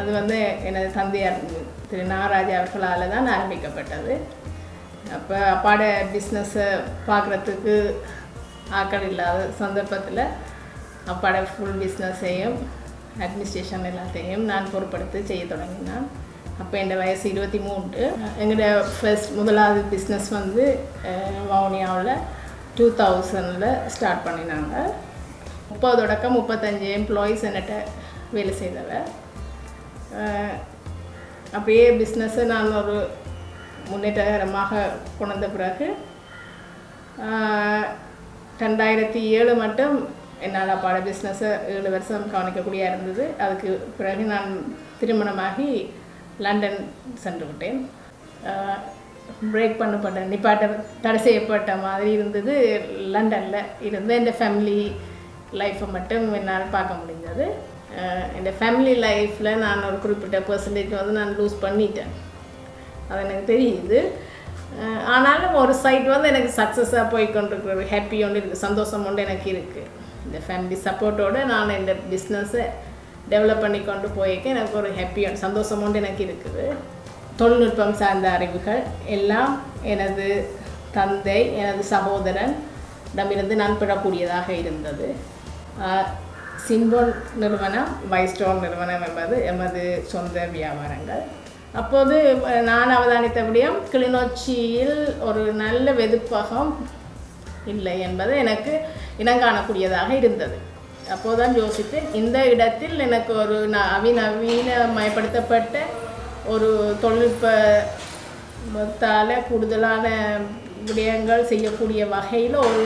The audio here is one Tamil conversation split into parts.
அது வந்து எனது தந்தையார் திரு நாகராஜா அவர்களால் தான் ஆரம்பிக்கப்பட்டது அப்போ அப்பாட பிஸ்னஸை பார்க்குறதுக்கு ஆக்கள் இல்லாத சந்தர்ப்பத்தில் அப்பாட ஃபுல் பிஸ்னஸையும் அட்மினிஸ்ட்ரேஷன் எல்லாத்தையும் நான் பொறுப்படுத்தி செய்ய தொடங்கினான் அப்போ என் வயசு இருபத்தி மூன்று எங்களோட ஃபர்ஸ்ட் முதலாவது பிஸ்னஸ் வந்து அஹ், வவுனியாவில் டூ தௌசண்டில் ஸ்டார்ட் பண்ணினாங்க முப்பது தொடக்கம் முப்பத்தஞ்சு எம்ப்ளாயீஸ் என்கிட்ட வேலை செய்தவ அஹ், அப்படியே பிஸ்னஸை நான் ஒரு முன்னேற்றகரமாக கொண்டு வந்த பிறகு ஆஹ், ரெண்டாயிரத்தி ஏழு மட்டும் என்னால் பாட பிஸ்னஸை ஏழு வருஷம் கவனிக்கக்கூடிய இருந்தது அதுக்கு பிறகு நான் திருமணமாகி லண்டன் சென்று விட்டேன் பிரேக் பண்ணப்பட்ட நிப்பாட்ட தடை செய்யப்பட்ட மாதிரி இருந்தது லண்டனில் இருந்து என் ஃபேமிலி லைஃப்பை மட்டும் என்னால் பார்க்க முடிஞ்சது ஆஹ், என் ஃபேமிலி லைஃப்பில் நான் ஒரு குறிப்பிட்ட பர்சன்டேஜ் வந்து நான் லூஸ் பண்ணிட்டேன் அது எனக்கு தெரியுது அஹ் ஆனாலும் ஒரு சைட் வந்து எனக்கு சக்ஸஸாக போய் கொண்டிருக்கிற ஹாப்பி ஒன்று இருக்குது சந்தோஷம் ஒன்று எனக்கு இருக்குது இந்த ஃபேமிலி சப்போர்ட்டோடு நான் இந்த பிஸ்னஸை டெவலப் பண்ணி கொண்டு போயிருக்கேன் எனக்கு ஒரு ஹாப்பி சந்தோஷம் ஒன்று எனக்கு இருக்குது தொழில்நுட்பம் சார்ந்த அறிவுகள் எல்லாம் எனது தந்தை எனது சகோதரன் இடமிருந்து நான் பெறக்கூடியதாக இருந்தது ஆஹ் சிம்போன் நிறுவனம் வைஸ்டோன் நிறுவனம் என்பது எமது சொந்த வியாபாரங்கள் அப்போது அஹ், நான் அவதானித்தபடியும் கிளிநொச்சியில் ஒரு நல்ல வெதுப்பகம் இல்லை என்பது எனக்கு இனங்காணக்கூடியதாக இருந்தது அப்போதான் யோசித்தேன் இந்த இடத்தில் எனக்கு ஒரு ந- அவிநவீனமயப்படுத்தப்பட்ட ஒரு தொழில்நுட்பத்தால் கூடுதலான விடயங்கள் செய்யக்கூடிய வகையில் ஒரு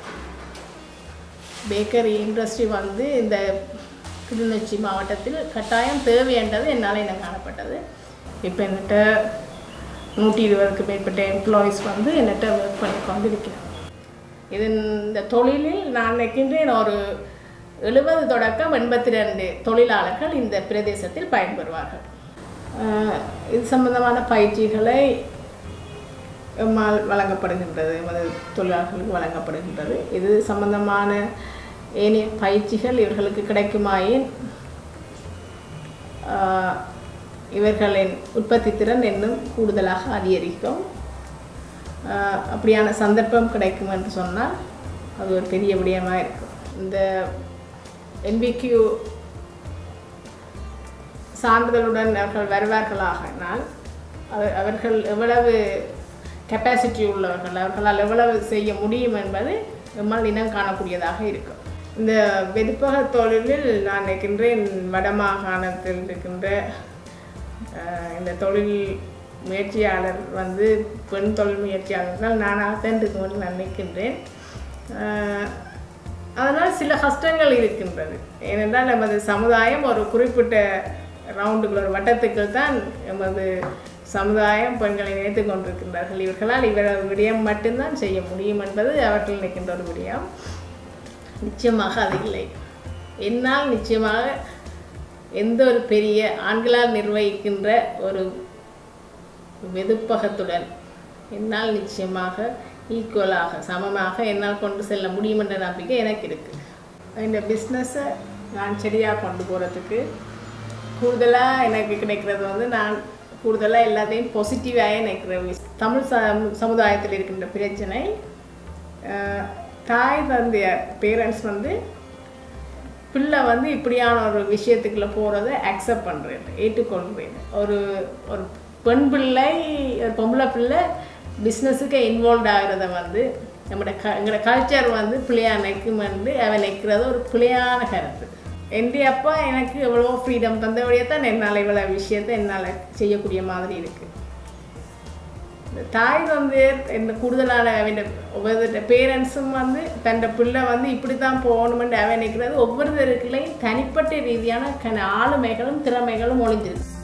பேக்கரி இண்டஸ்ட்ரி வந்து இந்த கிளிநொச்சி மாவட்டத்தில் கட்டாயம் தேவை என்றது என்னால் என்ன காணப்பட்டது இப்போ என்கிட்ட நூற்றி இருபதுக்கு மேற்பட்ட எம்ப்ளாயீஸ் வந்து என்கிட்ட ஒர்க் பண்ணி கொண்டிருக்கிறேன் இது இந்த தொழிலில் நான் நினைக்கின்றேன் ஒரு எழுபது தொடக்கம் எண்பத்தி ரெண்டு தொழிலாளர்கள் இந்த பிரதேசத்தில் பயன்பெறுவார்கள் ஆஹ் இது சம்பந்தமான பயிற்சிகளை எம்மால் வழங்கப்படுகின்றது எமது தொழிலாளர்களுக்கு வழங்கப்படுகின்றது இது சம்பந்தமான ஏனைய பயிற்சிகள் இவர்களுக்கு கிடைக்குமாயின் ஆஹ், இவர்களின் உற்பத்தி திறன் இன்னும் கூடுதலாக அதிகரிக்கும் ஆஹ், அப்படியான சந்தர்ப்பம் கிடைக்கும் என்று சொன்னால் அது ஒரு பெரிய விடயமாக இருக்கும் இந்த என்பிக்யூ சான்றிதழுடன் அவர்கள் வருவார்களாகினால் அவர் அவர்கள் எவ்வளவு கெப்பாசிட்டி உள்ளவர்கள் அவர்களால் எவ்வளவு செய்ய முடியும் என்பது நம்மால் இனம் காணக்கூடியதாக இருக்கும் இந்த வெதுப்பக தொழிலில் நான் நினைக்கின்றேன் வடமாகாணத்தில் இருக்கின்ற அஹ், இந்த தொழில் முயற்சியாளர் வந்து பெண் தொழில் முயற்சியாளர்கள் நானாகத்தான் இருக்கும் என்று நான் நினைக்கின்றேன் அஹ், அதனால் சில கஷ்டங்கள் இருக்கின்றது ஏனென்றால் நமது சமுதாயம் ஒரு குறிப்பிட்ட ரவுண்டுக்குள் ஒரு வட்டத்துக்குள் தான் எமது சமுதாயம் பெண்களை நினைத்து கொண்டிருக்கின்றார்கள் இவர்களால் இவர் விடயம் மட்டும்தான் செய்ய முடியும் என்பது அவர்கள் நினைக்கின்ற ஒரு விடயம் நிச்சயமாக அது இல்லை என்னால் நிச்சயமாக எந்த ஒரு பெரிய ஆண்களால் நிர்வகிக்கின்ற ஒரு வெதுப்பகத்துடன் என்னால் நிச்சயமாக ஈக்குவலாக சமமாக என்னால் கொண்டு செல்ல முடியும் என்ற நம்பிக்கை எனக்கு இருக்குது இந்த பிஸ்னஸை நான் சரியாக கொண்டு போகிறதுக்கு கூடுதலாக எனக்கு கிடைக்கிறது வந்து நான் கூடுதலாக எல்லாத்தையும் பாசிட்டிவாக நினைக்கிற விஷயம் தமிழ் ச சமுதாயத்தில் இருக்கின்ற பிரச்சனை அஹ், தாய் தந்தையார் பேரண்ட்ஸ் வந்து பிள்ளை வந்து இப்படியான ஒரு விஷயத்துக்குள்ள போகிறத அக்செப்ட் பண்ணுறேன் ஏற்றுக்கொள்கிறேன் ஒரு ஒரு பெண் பிள்ளை ஒரு பொம்பளை பிள்ளை பிஸ்னஸுக்கு இன்வால்வ் ஆகிறத வந்து நம்மளோட க எங்களோட கல்ச்சர் வந்து பிள்ளையாக நிற்கும் என்று அவன் நிற்கிறது ஒரு பிள்ளையான கருத்து எந்த அப்பா எனக்கு எவ்வளோ ஃப்ரீடம் தந்தபடியே தான் என்னால் இவ்வளோ விஷயத்தை என்னால் செய்யக்கூடிய மாதிரி இருக்குது இந்த தாய் வந்து இந்த கூடுதலான அவன் ஒவ்வொரு பேரண்ட்ஸும் வந்து தன் பிள்ளை வந்து இப்படி தான் போகணுமென்று அவன் நினைக்கிறது ஒவ்வொருத்தருக்குள்ளேயும் தனிப்பட்ட ரீதியான கன ஆளுமைகளும் திறமைகளும் ஒளிஞ்சிருக்கு